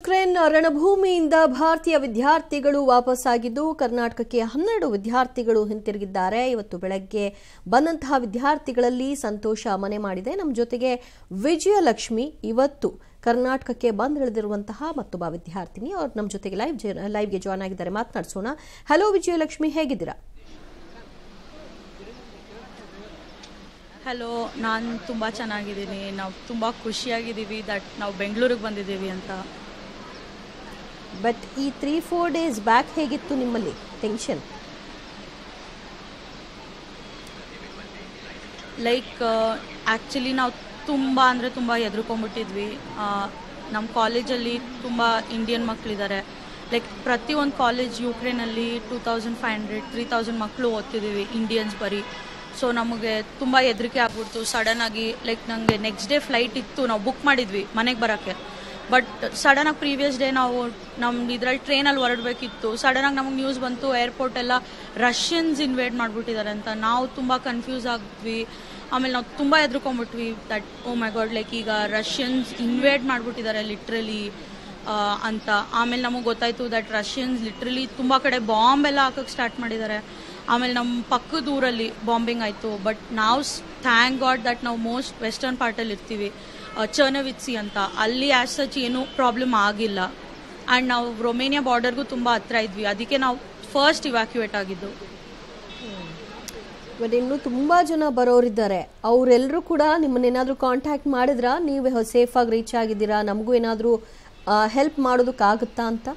Ukraine ರಣಭೂಮಿಯಿಂದ ಭಾರತೀಯ ವಿದ್ಯಾರ್ಥಿಗಳು ವಾಪಸ್ಸಾಗಿದ್ದು ಕರ್ನಾಟಕಕ್ಕೆ ಹನ್ನೆರಡು ವಿದ್ಯಾರ್ಥಿಗಳು ಹಿಂತಿರುಗಿದ್ದಾರೆ ಇವತ್ತು ಬೆಳಗ್ಗೆ ಬಂದಂತಹ ವಿದ್ಯಾರ್ಥಿಗಳಲ್ಲಿ ಸಂತೋಷ ಮನೆ ಮಾಡಿದೆ ನಮ್ಮ ಜೊತೆಗೆ ವಿಜಯಲಕ್ಷ್ಮಿ ಇವತ್ತು ಕರ್ನಾಟಕಕ್ಕೆ ಬಂದಿಳಿದಿರುವಂತಹ ಮತ್ತೊಬ್ಬ ವಿದ್ಯಾರ್ಥಿನಿ ಅವ್ರು ನಮ್ಮ ಜೊತೆಗೆ ಲೈವ್ ಲೈವ್ಗೆ ಜಾಯ್ನ್ ಆಗಿದ್ದಾರೆ ಮಾತನಾಡಿಸೋಣ ಹಲೋ ವಿಜಯಲಕ್ಷ್ಮಿ ಹೇಗಿದ್ದೀರಾ ಹಲೋ ನಾನು ತುಂಬ ಚೆನ್ನಾಗಿದ್ದೀನಿ ನಾವು ತುಂಬ ಖುಷಿಯಾಗಿದ್ದೀವಿ ದಟ್ ನಾವು ಬೆಂಗಳೂರಿಗೆ ಬಂದಿದ್ದೀವಿ ಅಂತ ಬಟ್ ಈ ತ್ರೀ ಫೋರ್ ಡೇಸ್ ಬ್ಯಾಕ್ ಹೇಗಿತ್ತು ನಿಮ್ಮಲ್ಲಿ ಟೆನ್ಷನ್ ಲೈಕ್ ಆ್ಯಕ್ಚುಲಿ ನಾವು ತುಂಬ ಅಂದರೆ ತುಂಬ ಎದುರ್ಕೊಂಬಿಟ್ಟಿದ್ವಿ ನಮ್ಮ ಕಾಲೇಜಲ್ಲಿ ತುಂಬ ಇಂಡಿಯನ್ ಮಕ್ಕಳಿದ್ದಾರೆ ಲೈಕ್ ಪ್ರತಿಯೊಂದು ಕಾಲೇಜ್ ಯುಕ್ರೇನಲ್ಲಿ two thousand five hundred three thousand ಮಕ್ಕಳು ಓದ್ತಿದ್ದೀವಿ ಇಂಡಿಯನ್ಸ್ ಬರೀ ಸೊ ನಮಗೆ ತುಂಬ ಹೆದರಿಕೆ ಆಗ್ಬಿಡ್ತು ಸಡನ್ ಆಗಿ ಲೈಕ್ ನನಗೆ ನೆಕ್ಸ್ಟ್ ಡೇ ಫ್ಲೈಟ್ ಇತ್ತು ನಾವು ಬುಕ್ ಮಾಡಿದ್ವಿ ಮನೆಗೆ ಬರೋಕ್ಕೆ ಬಟ್ ಸಡನ್ ಆಗಿ ಪ್ರೀವಿಯಸ್ ಡೇ ನಾವು ನಮ್ಮ ಇದ್ರಲ್ಲಿ ಟ್ರೈನಲ್ಲಿ ಹೊರಡಬೇಕಿತ್ತು ಸಡನ್ ಆಗಿ ನಮಗೆ ನ್ಯೂಸ್ ಬಂತು ಏರ್ಪೋರ್ಟ್ ಎಲ್ಲ ರಷ್ಯನ್ಸ್ ಇನ್ವೇಟ್ ಮಾಡಿಬಿಟ್ಟಿದ್ದಾರೆ ಅಂತ ನಾವು ತುಂಬ ಕನ್ಫ್ಯೂಸ್ ಆಗಿದ್ವಿ ಆಮೇಲೆ ನಾವು ತುಂಬ ಎದ್ರುಕೊಂಡ್ಬಿಟ್ವಿ that oh my god like ಈಗ ರಷ್ಯನ್ಸ್ ಇನ್ವೇಟ್ ಮಾಡಿಬಿಟ್ಟಿದ್ದಾರೆ ಲಿಟ್ರಲಿ ಅಂತ ಆಮೇಲೆ ನಮಗೆ ಗೊತ್ತಾಯ್ತು ದಟ್ ರಷ್ಯನ್ಸ್ ಲಿಟ್ರಲಿ ತುಂಬ ಕಡೆ ಬಾಂಬ್ ಎಲ್ಲ ಹಾಕಕ್ಕೆ ಸ್ಟಾರ್ಟ್ ಮಾಡಿದ್ದಾರೆ ಆಮೇಲೆ ನಮ್ಮ ಪಕ್ಕದ ಊರಲ್ಲಿ ಬಾಂಬಿಂಗ್ ಆಯಿತು ಬಟ್ ನಾವು ಥ್ಯಾಂಕ್ ಗಾಡ್ ದಟ್ ನಾವು ಮೋಸ್ಟ್ ವೆಸ್ಟರ್ನ್ ಪಾರ್ಟಲ್ಲಿ ಇರ್ತೀವಿ ಚರ್ನವಿತ್ಸಿ ಅಂತ ಅಲ್ಲಿ ಆ್ಯಸ್ ಸಚ್ ಏನೂ ಪ್ರಾಬ್ಲಮ್ ಆಗಿಲ್ಲ ಆ್ಯಂಡ್ ನಾವು ರೊಮೇನಿಯಾ ಬಾರ್ಡರ್ಗೂ ತುಂಬ ಹತ್ರ ಇದ್ವಿ ಅದಕ್ಕೆ ನಾವು ಫಸ್ಟ್ ಇವ್ಯಾಕ್ಯುವೇಟ್ ಆಗಿದ್ದು ಬಟ್ ಇನ್ನು ತುಂಬಾ ಜನ ಬರೋರಿದ್ದಾರೆ ಅವರೆಲ್ಲರೂ ಕೂಡ ನಿಮ್ಮನ್ನೇನಾದ್ರೂ ಕಾಂಟ್ಯಾಕ್ಟ್ ಮಾಡಿದ್ರಾ ನೀವು ಸೇಫ್ ಆಗಿ ರೀಚ್ ಆಗಿದ್ದೀರಾ ನಮಗೂ ಏನಾದರೂ ಹೆಲ್ಪ್ ಮಾಡೋದಕ್ಕಾಗುತ್ತಾ ಅಂತ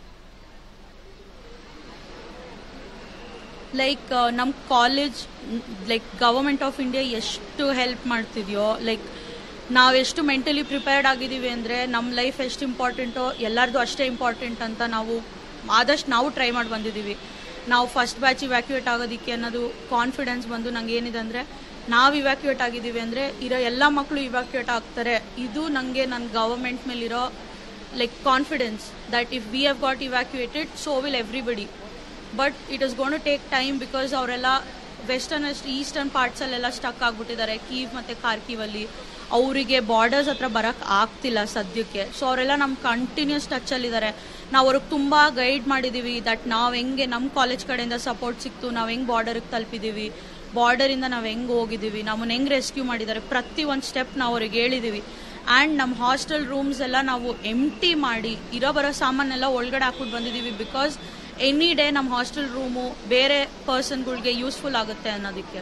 ಲೈಕ್ ನಮ್ಮ college like government of India ಎಷ್ಟು ಹೆಲ್ಪ್ ಮಾಡ್ತಿದ್ಯೋ ಲೈಕ್ ನಾವು ಎಷ್ಟು ಮೆಂಟಲಿ ಪ್ರಿಪೇರ್ಡ್ ಆಗಿದ್ದೀವಿ ಅಂದರೆ ನಮ್ಮ ಲೈಫ್ ಎಷ್ಟು ಇಂಪಾರ್ಟೆಂಟೋ ಎಲ್ಲರದು ಅಷ್ಟೇ ಇಂಪಾರ್ಟೆಂಟ್ ಅಂತ ನಾವು ಆದಷ್ಟು ನಾವು ಟ್ರೈ ಮಾಡಿ ಬಂದಿದ್ದೀವಿ ನಾವು ಫಸ್ಟ್ ಬ್ಯಾಚ್ ಇವ್ಯಾಕ್ಯುಯೇಟ್ ಆಗೋದಕ್ಕೆ ಅನ್ನೋದು ಕಾನ್ಫಿಡೆನ್ಸ್ ಬಂದು ನಂಗೆ ಏನಿದೆ ಅಂದರೆ ನಾವು ಇವ್ಯಾಕ್ಯುಯೇಟ್ ಆಗಿದ್ದೀವಿ ಅಂದರೆ ಇರೋ ಎಲ್ಲ ಮಕ್ಕಳು ಇವ್ಯಾಕ್ಯುಯೇಟ್ ಆಗ್ತಾರೆ ಇದು ನನಗೆ ನನ್ನ ಗವರ್ಮೆಂಟ್ ಮೇಲಿರೋ like confidence that if we have got evacuated so will everybody but it is gone to take time because ಅವರೆಲ್ಲ ವೆಸ್ಟರ್ನ್ ಅಷ್ಟು ಈಸ್ಟರ್ನ್ ಪಾರ್ಟ್ಸಲ್ಲೆಲ್ಲ ಸ್ಟಕ್ ಆಗಿಬಿಟ್ಟಿದ್ದಾರೆ ಕೀವ್ ಮತ್ತು ಕಾರ್ಕಿವಲ್ಲಿ ಅವರಿಗೆ ಬಾರ್ಡರ್ಸ್ ಹತ್ರ ಬರೋಕ್ಕೆ ಆಗ್ತಿಲ್ಲ ಸದ್ಯಕ್ಕೆ ಸೊ ಅವರೆಲ್ಲ ನಮ್ಮ ಕಂಟಿನ್ಯೂಸ್ ಟಚಲ್ಲಿದ್ದಾರೆ ನಾವು ಅವ್ರಿಗೆ ತುಂಬ ಗೈಡ್ ಮಾಡಿದ್ದೀವಿ ದಟ್ ನಾವು ಹೆಂಗೆ ನಮ್ಮ ಕಾಲೇಜ್ ಕಡೆಯಿಂದ ಸಪೋರ್ಟ್ ಸಿಕ್ತು ನಾವು ಹೆಂಗೆ ಬಾರ್ಡರ್ಗೆ ತಲುಪಿದ್ದೀವಿ ಬಾರ್ಡರಿಂದ ನಾವು ಹೆಂಗೆ ಹೋಗಿದ್ದೀವಿ ನಮ್ಮನ್ನು ಹೆಂಗೆ ರೆಸ್ಕ್ಯೂ ಮಾಡಿದ್ದಾರೆ ಪ್ರತಿ ಒಂದು ಸ್ಟೆಪ್ ನಾವು ಅವ್ರಿಗೆ ಹೇಳಿದ್ದೀವಿ ಆ್ಯಂಡ್ ನಮ್ಮ ಹಾಸ್ಟೆಲ್ ರೂಮ್ಸ್ ಎಲ್ಲ ನಾವು ಎಂಟಿ ಮಾಡಿ ಇರೋ ಬರೋ ಸಾಮಾನೆಲ್ಲ ಒಳಗಡೆ ಹಾಕ್ಬಿಟ್ಟು ಬಂದಿದ್ದೀವಿ ಬಿಕಾಸ್ ಎನಿ ಡೇ ನಮ್ಮ ಹಾಸ್ಟೆಲ್ ರೂಮು ಬೇರೆ ಪರ್ಸನ್ಗಳಿಗೆ ಯೂಸ್ಫುಲ್ ಆಗುತ್ತೆ ಅನ್ನೋದಕ್ಕೆ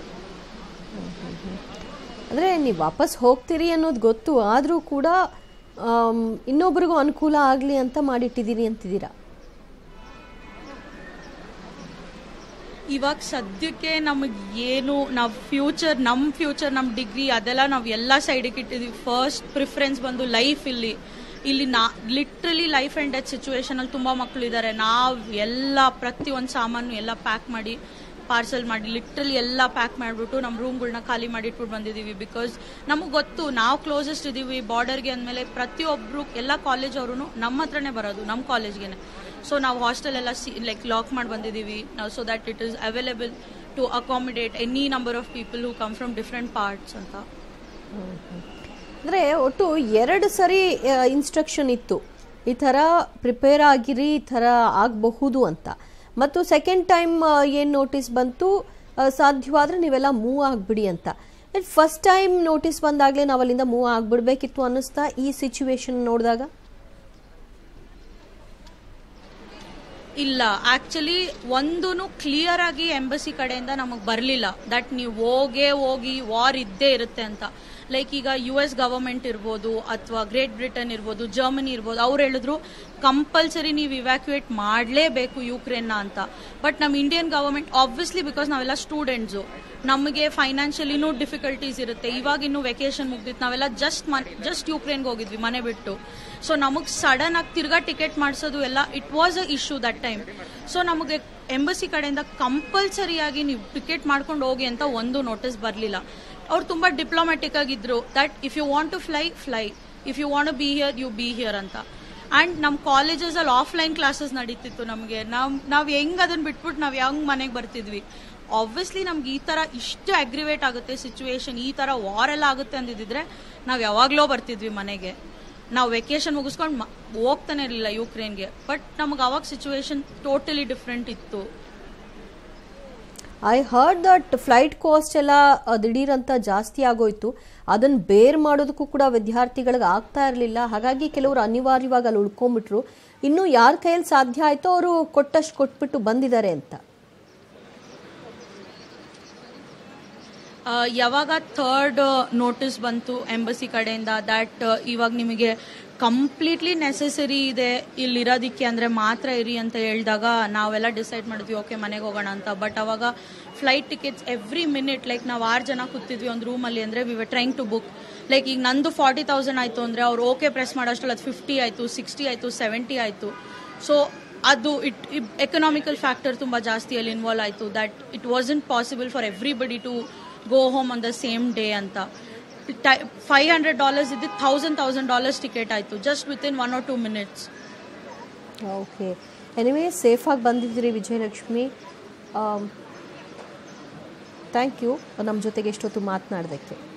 ಅಂದರೆ ನೀವು ವಾಪಸ್ ಹೋಗ್ತೀರಿ ಅನ್ನೋದು ಗೊತ್ತು ಆದರೂ ಕೂಡ ಆಮ್, ಇನ್ನೊಬ್ರಿಗೂ ಅನುಕೂಲ ಆಗಲಿ ಅಂತ ಮಾಡಿಟ್ಟಿದ್ದೀರಿ ಅಂತಿದ್ದೀರಾ ಇವಾಗ ಸದ್ಯಕ್ಕೆ ನಮಗೆ ಏನು ನಾವು ಫ್ಯೂಚರ್ ನಮ್ಮ ಫ್ಯೂಚರ್ ನಮ್ಮ ಡಿಗ್ರಿ ಅದೆಲ್ಲ ನಾವು ಎಲ್ಲ ಸೈಡಿಗೆ ಇಟ್ಟಿದ್ದೀವಿ ಫಸ್ಟ್ ಪ್ರಿಫರೆನ್ಸ್ ಬಂದು ಲೈಫ್ ಇಲ್ಲಿ ಇಲ್ಲಿ ನಾ ಲಿಟ್ರಲಿ ಲೈಫ್ ಆ್ಯಂಡ್ ಡೆತ್ ಸಿಚುವೇಶನಲ್ಲಿ ತುಂಬ ಮಕ್ಕಳಿದ್ದಾರೆ ನಾವು ಎಲ್ಲ ಪ್ರತಿಯೊಂದು ಸಾಮಾನು ಎಲ್ಲ ಪ್ಯಾಕ್ ಮಾಡಿ ಪಾರ್ಸಲ್ ಮಾಡಿ ಲಿಟ್ರಲಿ ಎಲ್ಲ ಪ್ಯಾಕ್ ಮಾಡಿಬಿಟ್ಟು ನಮ್ಮ ರೂಮ್ಗಳ್ನ ಖಾಲಿ ಮಾಡಿಟ್ಬಿಟ್ಟು ಬಂದಿದ್ದೀವಿ ಬಿಕಾಸ್ ನಮಗೆ ಗೊತ್ತು ನಾವು ಕ್ಲೋಸೆಸ್ಟ್ ಇದ್ದೀವಿ ಬಾರ್ಡರ್ಗೆ ಅಂದಮೇಲೆ ಪ್ರತಿಯೊಬ್ಬರು ಎಲ್ಲ ಕಾಲೇಜ್ ಅವರು ನಮ್ಮ ಹತ್ರನೇ ಬರೋದು ನಮ್ಮ ಕಾಲೇಜ್ಗೆ ಸೊ ನಾವು ಹಾಸ್ಟೆಲ್ ಎಲ್ಲ ಸಿ ಲೈಕ್ ಲಾಕ್ ಮಾಡಿ ಬಂದಿದ್ದೀವಿ ನಾವು so that it is available to accommodate any number of people who come from different parts ಅಂತ ಅಂದರೆ ಒಟ್ಟು ಎರಡು ಸರಿ ಇನ್ಸ್ಟ್ರಕ್ಷನ್ ಇತ್ತು ಈ ಥರ ಪ್ರಿಪೇರ್ ಆಗಿರಿ ಈ ಥರ ಆಗಬಹುದು ಅಂತ ಮತ್ತು ಸೆಕೆಂಡ್ ಟೈಮ್ ಏನು ನೋಟಿಸ್ ಬಂತು ಆ, ಸಾಧ್ಯವಾದರೆ ನೀವೆಲ್ಲ ಮೂವ್ ಆಗಿಬಿಡಿ ಅಂತ ಫಸ್ಟ್ ಟೈಮ್ ನೋಟಿಸ್ ಬಂದಾಗಲೇ ನಾವು ಅಲ್ಲಿಂದ ಮೂವ್ ಆಗಿಬಿಡ್ಬೇಕಿತ್ತು ಅನ್ನಿಸ್ತಾ ಈ ಸಿಚುವೇಶನ್ ನೋಡಿದಾಗ ಇಲ್ಲ ಆಕ್ಚುಲಿ ಒಂದೂ ಕ್ಲಿಯರ್ ಆಗಿ ಎಂಬಸಿ ಕಡೆಯಿಂದ ನಮಗೆ ಬರಲಿಲ್ಲ ದಟ್ ನೀವು ಹೋಗೇ ಹೋಗಿ ವಾರ್ ಇದ್ದೇ ಇರುತ್ತೆ ಅಂತ ಲೈಕ್ ಈಗ ಯು ಎಸ್ ಗವರ್ಮೆಂಟ್ ಇರ್ಬೋದು ಅಥವಾ ಗ್ರೇಟ್ ಬ್ರಿಟನ್ ಇರ್ಬೋದು ಜರ್ಮನಿ ಇರ್ಬೋದು ಅವ್ರು ಹೇಳಿದ್ರು ಕಂಪಲ್ಸರಿ ನೀವು ಇವ್ಯಾಕ್ಯುಯೇಟ್ ಮಾಡಲೇಬೇಕು ಯುಕ್ರೇನ್ನ ಅಂತ ಬಟ್ ನಮ್ಮ ಇಂಡಿಯನ್ ಗವರ್ಮೆಂಟ್ ಆಬ್ವಿಯಸ್ಲಿ ಬಿಕಾಸ್ ನಾವೆಲ್ಲ ಸ್ಟೂಡೆಂಟ್ಸು ನಮಗೆ ಫೈನಾನ್ಷಿಯಲಿನೂ ಡಿಫಿಕಲ್ಟೀಸ್ ಇರುತ್ತೆ ಇವಾಗ ಇನ್ನೂ ವೆಕೇಶನ್ ಮುಗ್ದಿತ್ತು ನಾವೆಲ್ಲ ಜಸ್ಟ್ ಮನ್ ಜಸ್ಟ್ ಯುಕ್ರೇನ್ಗೆ ಹೋಗಿದ್ವಿ ಮನೆ ಬಿಟ್ಟು ಸೊ ನಮಗೆ ಸಡನ್ ಆಗಿ ತಿರ್ಗಾ ಟಿಕೆಟ್ ಮಾಡಿಸೋದು ಎಲ್ಲ it was a issue that time so ನಮಗೆ ಎಂಬಸಿ ಕಡೆಯಿಂದ ಕಂಪಲ್ಸರಿಯಾಗಿ ನೀವು ಟಿಕೆಟ್ ಮಾಡ್ಕೊಂಡು ಹೋಗಿ ಅಂತ ಒಂದು ನೋಟಿಸ್ ಬರಲಿಲ್ಲ ಅವ್ರು ತುಂಬ ಡಿಪ್ಲೊಮ್ಯಾಟಿಕ್ ಆಗಿದ್ರು that if you want to fly fly if you want be here you be here ಅಂತ ಆ್ಯಂಡ್ ನಮ್ಮ ಕಾಲೇಜಸಲ್ಲಿ ಆಫ್ಲೈನ್ ಕ್ಲಾಸಸ್ ನಡೀತಿತ್ತು ನಮಗೆ ನಾವು ನಾವು ಹೆಂಗೆ ಅದನ್ನು ಬಿಟ್ಬಿಟ್ಟು ನಾವು ಹೆಂಗೆ ಮನೆಗೆ ಬರ್ತಿದ್ವಿ ಆಬ್ವಿಯಸ್ಲಿ ನಮ್ಗೆ ಈ ಥರ ಇಷ್ಟು ಅಗ್ರಿವೇಟ್ ಆಗುತ್ತೆ ಸಿಚುವೇಶನ್ ಈ ಥರ ವಾರ್ ಎಲ್ಲ ಆಗುತ್ತೆ ಅಂದಿದ್ದಿದ್ರೆ ನಾವು ಯಾವಾಗಲೋ ಬರ್ತಿದ್ವಿ ಮನೆಗೆ ನಾವು ವೆಕೇಶನ್ ಮುಗಿಸ್ಕೊಂಡು ಹೋಗ್ತಾನೆ ಇರಲಿಲ್ಲ ಯುಕ್ರೇನ್ಗೆ ಬಟ್ ನಮಗೆ ಅವಾಗ ಸಿಚುವೇಶನ್ ಟೋಟಲಿ ಡಿಫ್ರೆಂಟ್ ಇತ್ತು I heard that flight cost ಎಲ್ಲ ಆ, ದಿಢೀರಂತ ಜಾಸ್ತಿ ಆಗೋಯ್ತು ಅದನ್ನು ಬೇರ್ ಮಾಡೋದಕ್ಕೂ ಕೂಡ ವಿದ್ಯಾರ್ಥಿಗಳಿಗೆ ಆಗ್ತಾ ಇರಲಿಲ್ಲ ಹಾಗಾಗಿ ಕೆಲವರು ಅನಿವಾರ್ಯವಾಗಿ ಅಲ್ಲಿ ಉಳ್ಕೊಂಡ್ಬಿಟ್ರು ಇನ್ನು ಯಾರ ಕೈಯಲ್ಲಿ ಸಾಧ್ಯ ಆಯ್ತೋ ಅವರು ಕೊಟ್ಟಷ್ಟು ಕೊಟ್ಬಿಟ್ಟು ಬಂದಿದ್ದಾರೆ ಅಂತ ಆ, ಯಾವಾಗ ಥರ್ಡ್ ನೋಟಿಸ್ ಬಂತು ಎಂಬಸಿ ಕಡೆಯಿಂದ ದ್ಯಾಟ್ ಇವಾಗ ನಿಮಗೆ ಕಂಪ್ಲೀಟ್ಲಿ ನೆಸೆಸರಿ ಇದೆ ಇಲ್ಲಿರೋದಕ್ಕೆ ಅಂದರೆ ಮಾತ್ರ ಇರಿ ಅಂತ ಹೇಳಿದಾಗ ನಾವೆಲ್ಲ ಡಿಸೈಡ್ ಮಾಡಿದ್ವಿ ಓಕೆ ಮನೆಗೆ ಹೋಗೋಣ ಅಂತ ಬಟ್ ಅವಾಗ flight tickets every minute like ನಾವು ಆರು ಜನ ಕೂತಿದ್ವಿ ಒಂದು ರೂಮಲ್ಲಿ ಅಂದರೆ we were trying to book like ಈಗ ನಂದು ಫಾರ್ಟಿ ತೌಸಂಡ್ ಆಯಿತು ಅಂದರೆ ಅವ್ರು ಓಕೆ ಪ್ರೆಸ್ ಮಾಡೋಷ್ಟರಲ್ಲಿ ಅದು ಫಿಫ್ಟಿ ಆಯಿತು ಸಿಕ್ಸ್ಟಿ ಆಯಿತು ಸೆವೆಂಟಿ ಆಯಿತು ಸೊ ಅದು ಇಟ್ ಎಕನಾಮಿಕಲ್ ಫ್ಯಾಕ್ಟರ್ ತುಂಬ ಜಾಸ್ತಿ ಅಲ್ಲಿ ಇನ್ವಾಲ್ವ್ ಆಯಿತು that it wasn't possible for everybody to go home on the same day ಅಂತ ಫೈವ್ ಹಂಡ್ರೆಡ್ ಡಾಲರ್ಸ್ ಇದ್ದು ಥೌಸಂಡ್ ತೌಸಂಡ್ ಡಾಲರ್ಸ್ ಟಿಕೆಟ್ ಆಯಿತು just with in one or two minutes okay anyway ಸೇಫಾಗಿ ಬಂದಿದ್ದೀರಿ Vijayalakshmi thank you ನಮ್ಮ ಜೊತೆಗೆ ಎಷ್ಟೊತ್ತು ಮಾತನಾಡೋದಕ್ಕೆ